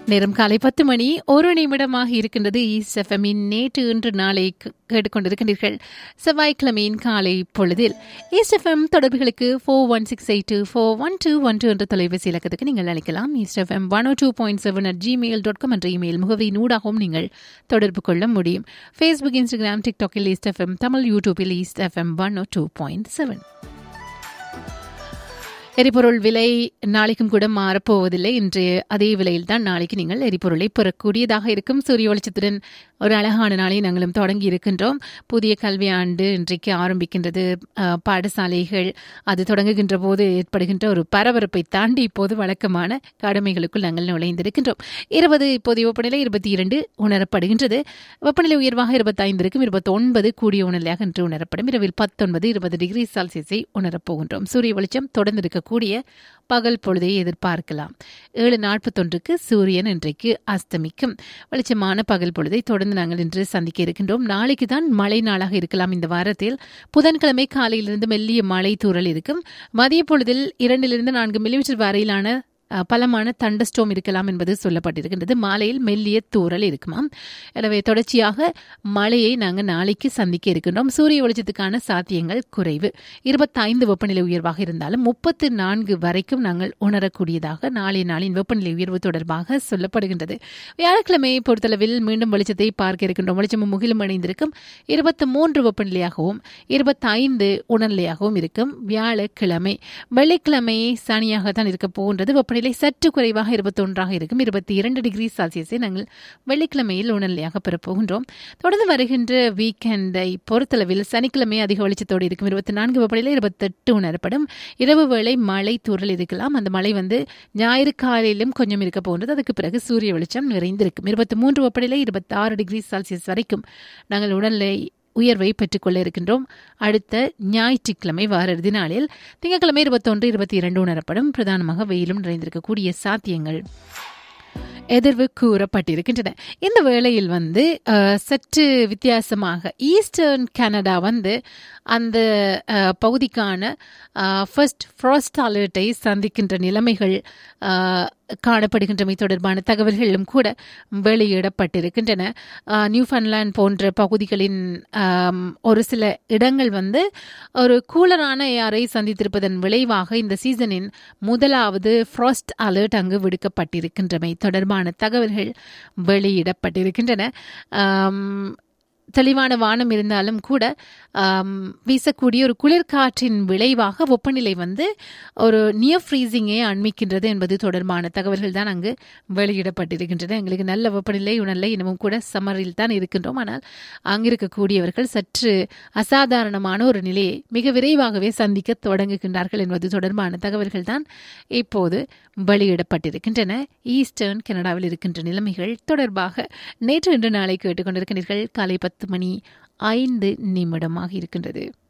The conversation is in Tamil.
நேரம் காலை பத்து மணி ஒரு நிமிடமாக இருக்கின்றது ஈஸ்ட் எஃப்எம்மின் நேற்று இன்று நாளை க- கேட்டுக்கொண்டிருக்கின்றீர்கள் செவ்வாய்க்கிழமையின் காலை பொழுதில் ஈஸ்ட் எஃப்எம் தொடர்புகளுக்கு four one six eight two four one two one two என்ற தொலைபேசி இலக்கத்துக்கு நீங்கள் அழைக்கலாம் East FM one O two point seven at Gmail dot com என்ற இமெயில் முகவரியின் ஊடாகவும் நீங்கள் தொடர்பு கொள்ள முடியும் ஃபேஸ்புக் இன்ஸ்டாகிராம் டிக்டாக்கில் ஈஸ்ட் எஃப்எம் தமிழ் யூடியூபில் East FM one O two point seven எரிபொருள் விலை நாளைக்கும் கூட மாறப்போவதில்லை இன்று அதே விலையில் தான் நாளைக்கு நீங்கள் எரிபொருளை பெறக்கூடியதாக இருக்கும் சூரிய வெளிச்சத்துடன் ஒரு அழகான நாளை நாங்களும் தொடங்கி இருக்கின்றோம் புதிய கல்வி ஆண்டு இன்றைக்கு ஆரம்பிக்கின்றது அஹ், பாடசாலைகள் அது தொடங்குகின்ற போது ஏற்படுகின்ற ஒரு பரபரப்பை தாண்டி இப்போது வழக்கமான கடமைகளுக்குள் நாங்கள் நுழைந்திருக்கின்றோம் இருபது இப்போதைய வெப்பநிலை இருபத்தி இரண்டு உணரப்படுகின்றது வெப்பநிலை உயர்வாக இருபத்தைந்து இருக்கும் இருபத்தொன்பது கூடிய உணர்நிலையாக இன்று உணரப்படும் இரவில் பத்தொன்பது இருபது டிகிரி செல்சியஸை உணரப்போகின்றோம் சூரிய வெளிச்சம் தொடர்ந்து இருக்கக்கூடிய பகல் பொழுதை எதிர்பார்க்கலாம் ஏழு நாற்பத்தொன்றுக்கு சூரியன் இன்றைக்கு அஸ்தமிக்கும் வெளிச்சமான பகல் பொழுதை தொடர்ந்து நாங்கள் இன்று சந்திக்க இருக்கின்றோம் நாளைக்கு தான் மழை நாளாக இருக்கலாம் இந்த வாரத்தில் புதன்கிழமை காலையிலிருந்து மெல்லிய மழை தூறல் இருக்கும் மதிய பொழுதில் இரண்டிலிருந்து நான்கு மில்லிமீட்டர் வரையிலான அஹ், பலமான தண்டஸ்டோம் இருக்கலாம் என்பது சொல்லப்பட்டிருக்கின்றது மாலையில் மெல்லிய தூறல் இருக்குமாம் எனவே தொடர்ச்சியாக மழையை நாங்கள் நாளைக்கு சந்திக்க இருக்கின்றோம் சூரிய வெளிச்சத்துக்கான சாத்தியங்கள் குறைவு இருபத்தைந்து வெப்பநிலை உயர்வாக இருந்தாலும் முப்பத்து நான்கு வரைக்கும் நாங்கள் உணரக்கூடியதாக நாளைய நாளின் வெப்பநிலை உயர்வு தொடர்பாக சொல்லப்படுகின்றது வியாழக்கிழமையை பொறுத்தளவில் மீண்டும் வெளிச்சத்தை பார்க்க இருக்கின்றோம் வெளிச்சமும் முகிலும் அணிந்திருக்கும் இருபத்தி மூன்று வெப்பநிலையாகவும் இருபத்தைந்து உணர்நிலையாகவும் இருக்கும் வியாழக்கிழமை வெள்ளிக்கிழமை சனியாகத்தான் இருக்க போகின்றது வெப்பநிலை சற்று குறைவாக இருபத்தொன்றாக இருக்கும் இருபத்தி இரண்டு டிகிரி செல்சியஸை நாங்கள் வெள்ளிக்கிழமையில் உணர்நிலையாக பெறப்போகின்றோம் தொடர்ந்து வருகின்ற வீக்கெண்டை பொறுத்தளவில் சனிக்கிழமை அதிக வெளிச்சத்தோடு இருக்கும் இருபத்தி நான்கு வெப்பநிலை இருபத்தெட்டு உணரப்படும் இரவு வேளை மழை தூறல் இருக்கலாம் அந்த மழை வந்து ஞாயிறு காலையிலும் கொஞ்சம் இருக்க போன்றது அதுக்கு பிறகு சூரிய வெளிச்சம் நிறைந்திருக்கும் இருபத்தி மூன்று வெப்பநிலை இருபத்தாறு டிகிரி செல்சியஸ் வரைக்கும் நாங்கள் உடல்நிலை உயர்வை பெற்றுக்கொள்ள இருக்கின்றோம் அடுத்த ஞாயிற்றுக்கிழமை வார இறுதி நாளில் திங்கட்கிழமை இருபத்தொன்று இருபத்தி இரண்டு உணரப்படும் பிரதானமாக வெயிலும் நிறைந்திருக்கக்கூடிய சாத்தியங்கள் எதிர்வு கூறப்பட்டிருக்கின்றன இந்த வேளையில் வந்து அஹ், சற்று வித்தியாசமாக ஈஸ்டர்ன் கனடா வந்து அந்த அஹ், பகுதிக்கான ஃபர்ஸ்ட் ஃப்ராஸ்ட் அலர்ட்டை சந்திக்கின்ற நிலைமைகள் அஹ், காணப்படுகின்றமை தொடர்பான தகவல்களும் கூட வெளியிடப்பட்டிருக்கின்றன அஹ், நியூஃபன்லாந்து போன்ற பகுதிகளின் ஆம், ஒரு சில இடங்கள் வந்து ஒரு கூலரான ஏரை சந்தித்திருப்பதன் விளைவாக இந்த சீசனின் முதலாவது ஃப்ராஸ்ட் அலர்ட் அங்கு விடுக்கப்பட்டிருக்கின்றமை தொடர்பான தகவல்கள் வெளியிடப்பட்டிருக்கின்றன ஆம், தெளிவான வானம் இருந்தாலும் கூட ஆம், வீசக்கூடிய ஒரு குளிர்காற்றின் விளைவாக வெப்பநிலை வந்து ஒரு நியர் ஃப்ரீசிங்கை அண்மிக்கின்றது என்பது தொடர்பான தகவல்கள் தான் அங்கு வெளியிடப்பட்டிருக்கின்றன எங்களுக்கு நல்ல வெப்பநிலை உணர்நிலை இன்னமும் கூட சம்மரில் தான் இருக்கின்றோம் ஆனால் அங்கு இருக்கக்கூடியவர்கள் சற்று அசாதாரணமான ஒரு நிலையை மிக விரைவாகவே சந்திக்க தொடங்குகின்றார்கள் என்பது தொடர்பான தகவல்கள் தான் இப்போது வெளியிடப்பட்டிருக்கின்றன ஈஸ்டர்ன் கனடாவில் இருக்கின்ற நிலைமைகள் தொடர்பாக நேற்று இன்று நாளை கேட்டுக்கொண்டிருக்கிறீர்கள் காலை பத்து மணி ஐந்து நிமிடமாக இருக்கின்றது